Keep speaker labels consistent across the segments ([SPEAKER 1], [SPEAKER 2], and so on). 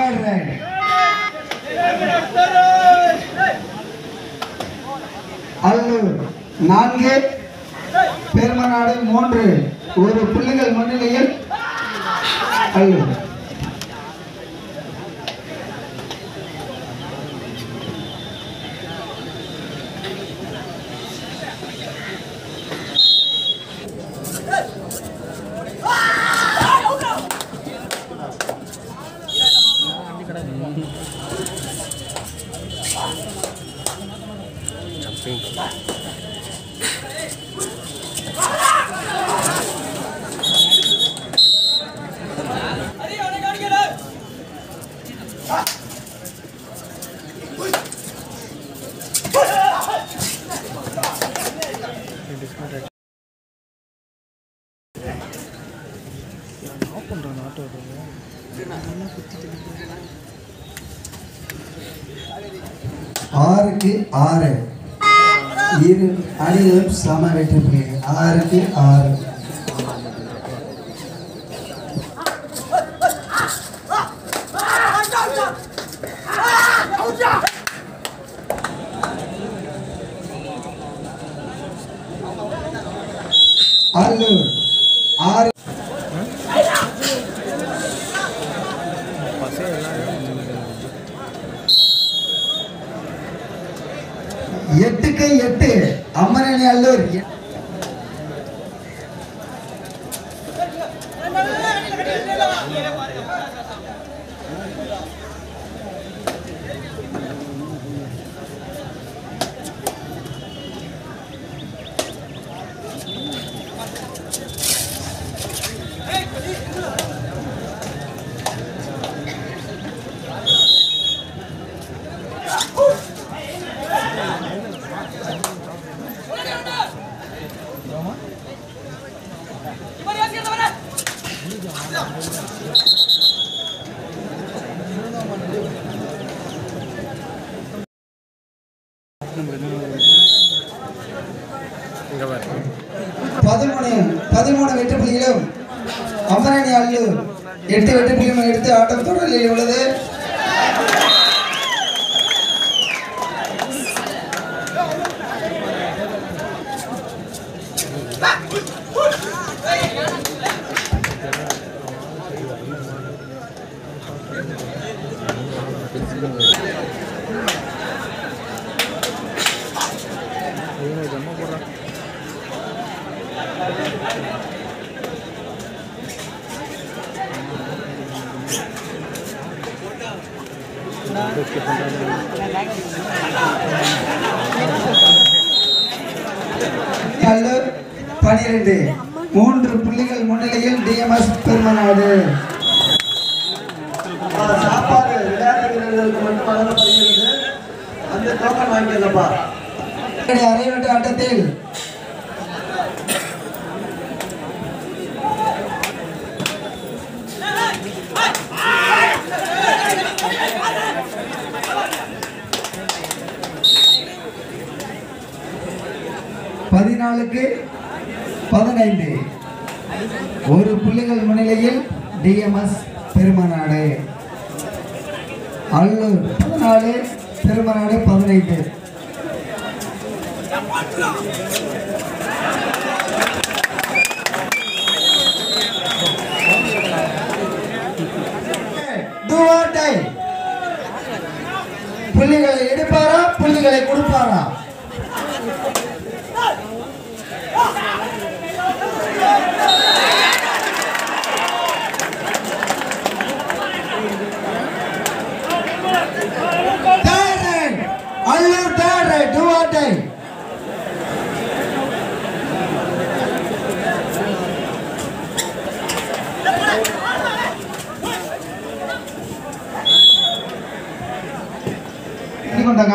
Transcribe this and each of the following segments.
[SPEAKER 1] Third right Allur நான்கு பெருமநாடு மூன்று ஒரு புள்ளிகள் முன்னிலையில் அல்லூர் ஆறுக்கு ஆறு இரு அணிகளும் சம வெற்றி புள்ளிகள் ஆறுக்கு ஆறு அல்லூர் ஆறு எட்டுக்கு எட்டு அம்மரணி அல்லூர் எ- பதிமூணு பதிமூணு வெற்றி புள்ளிகளும் அமரணி அல்லூர் எட்டு வெற்றி புள்ளிகளும் எடுத்து ஆட்டம் தொடரில் உள்ளது அல்லூர் பனிரெண்டு மூன்று புள்ளிகள் முன்னிலையில் டிஎம்எஸ் பெருமநாடு
[SPEAKER 2] சாப்பாடு விளையாட்டு வீரர்களுக்கு மட்டும் வழங்கப்படுகிறது அந்த டோக்கன் வாங்கிக்கிறப்பா
[SPEAKER 1] அரைவட்ட ஆட்டத்தில் பதினாலுக்கு பதினைந்து ஒரு புள்ளிகள் முன்னிலையில் டிஎம்எஸ் பெருமநாடு அல்லூர் பதினாலு பெருமநாடு பதினைந்து Do or die. புள்ளிகளை எடுப்பாரா புள்ளிகளை கொடுப்பாரா Third right. Allur third right. Do or die. எப்படி கொண்டாங்க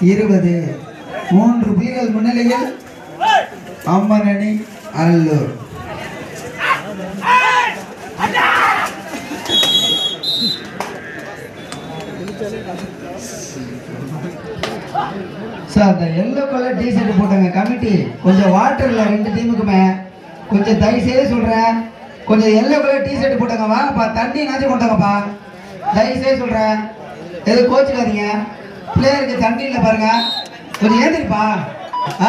[SPEAKER 1] இருபது மூன்று புலிகள் முன்னிலையில் அம்மரணி அல்லூர் சார் அந்த எல்லோ கலர் டிஷர்ட் போட்டாங்க கமிட்டி கொஞ்சம் வாட்டரில் ரெண்டு டீமுக்குமே கொஞ்சம் தயவு செய்து சொல்கிறேன் கொஞ்சம் எல்லோ கலர் டிஷர்ட் போட்டாங்க வாங்கப்பா தண்ணி நாச்சும் கொண்டாங்கப்பா தயவு செய்து சொல்கிறேன் எதுவும் கோச்சுக்காதீங்க பிளேயருக்கு தண்ணி இல்லை பாருங்க கொஞ்சம் ஏந்திரிப்பா ஆ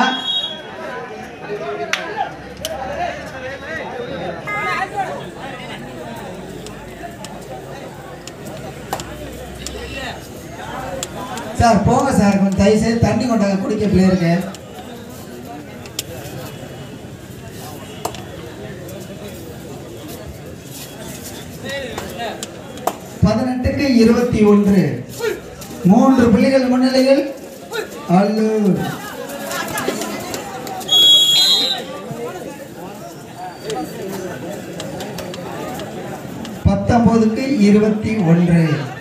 [SPEAKER 1] சார் போங்க சார் கொஞ்சம் தயவு செய்து தண்ணி கொண்டாங்க குடிக்க பிள்ளைருக்கு பதினெட்டுக்கு இருபத்தி ஒன்று மூன்று புள்ளிகள் முன்னிலையில் அல்லூர் பத்தொன்பதுக்கு இருபத்தி ஒன்று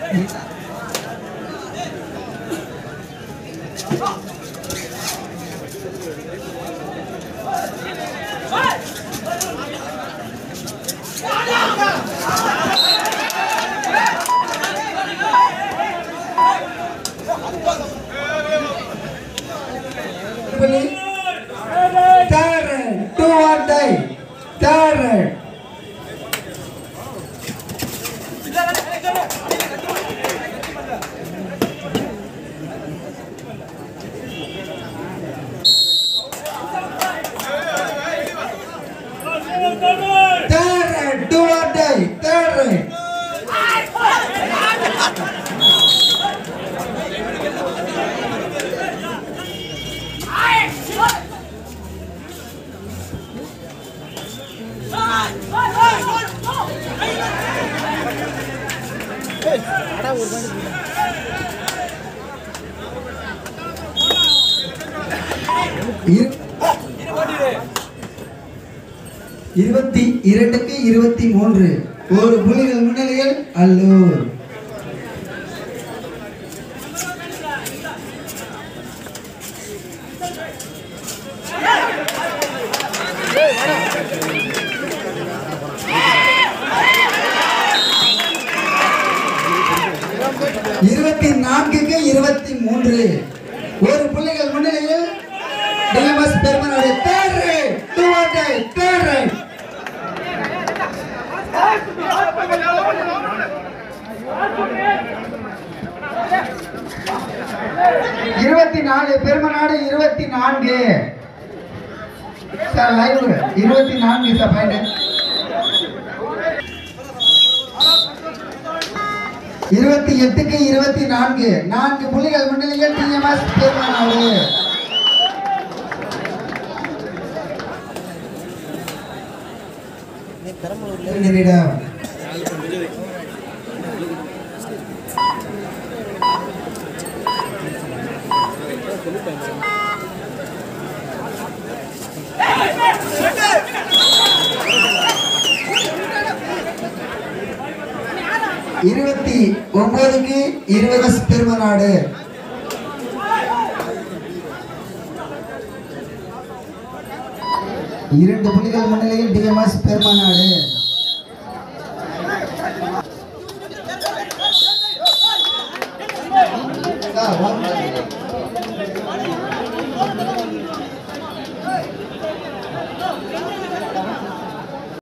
[SPEAKER 1] Third, two or die. Third. Third, two or die. Third. இரு- இருபத்தி இரண்டுக்கு இருபத்தி மூன்று ஒரு புலிகள் முன்னிலையில் அல்லூர் இருபத்தி நான்குக்கு இருபத்தி மூன்று ஒரு புள்ளிகள் முன்னிலையில் டிஎம்எஸ் பெருமனுடைய third right to third right இருபத்தி நாலு பெருமநாடு இருபத்தி நான்கு சார் லைவ் இருபத்தி நான்கு சார் பாயிண்ட் இருபத்தி எட்டுக்கு இருபத்தி நான்கு நான்கு புள்ளிகள் முன்னிலையில் டிஎம்எஸ் பெருமநாடு நிமிடம் இருபத்தி ஒன்பதுக்கு இருபது பெருமநாடு இரண்டு புள்ளிகள் முன்னிலையில் டிஎம்எஸ் பெருமநாடு சார், one.